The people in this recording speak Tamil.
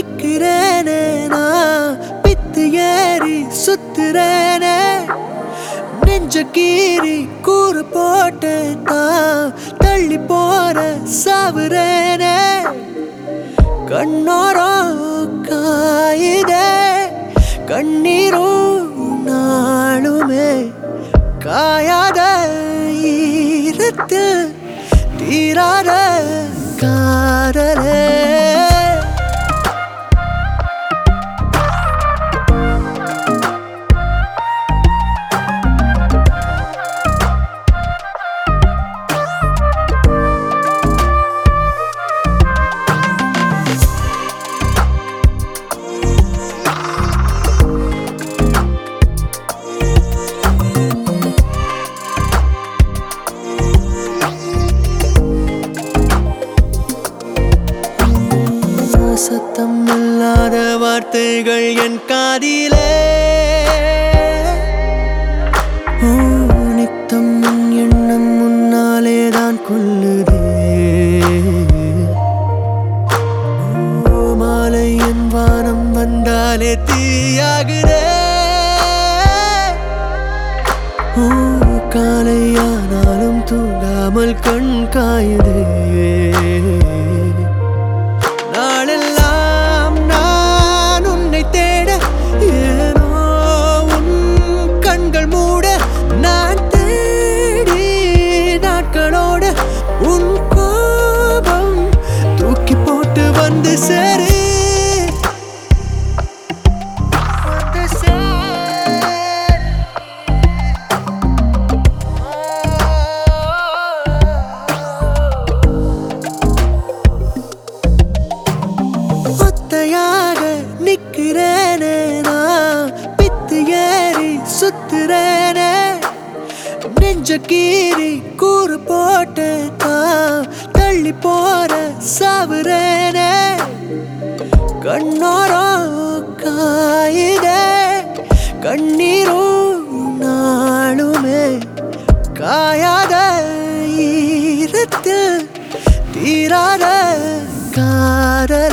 நிக்கிறேனே நான் பித்து ஏறி சுத்துறேனே நெஞ்ச கீறி கூறு போட்டு தான் தள்ளி போற சாவுறேனே கண்ணோரம் காயுதே கண்ணீரும் நாளுமே காயாத ஈரத்து தீராத காதலே சத்தம் இல்லாத வார்த்தைகள் என் காதிலே ஓ, நித்தம் உன் எண்ணம் முன்னாலே தான் கொல்லுதே ஓ, மாலை என் வானம் வந்தாலே தீயாகுதே ஓ, காலையானாலும் தூங்காமல் கண் காயுதே நாளெல்லாம் நான் உன்னை தேட ஏனோ உன் கண்கள் மூட நான் தேடி நாட்களோட உன் கோபம் தூக்கி போட்டு வந்து சேரு வந்து சேரு ஒத்தையாக நிக்கிறேனே நான் பித்து ஏறி சுத்துறேனே நெஞ்ச கீறி கூறு போட்டு தான் தள்ளி போற சாவுறேனே கண்ணோரம் காயுதே கண்ணீரும் நாளுமே காயாத ஈரத்து தீராத காதலே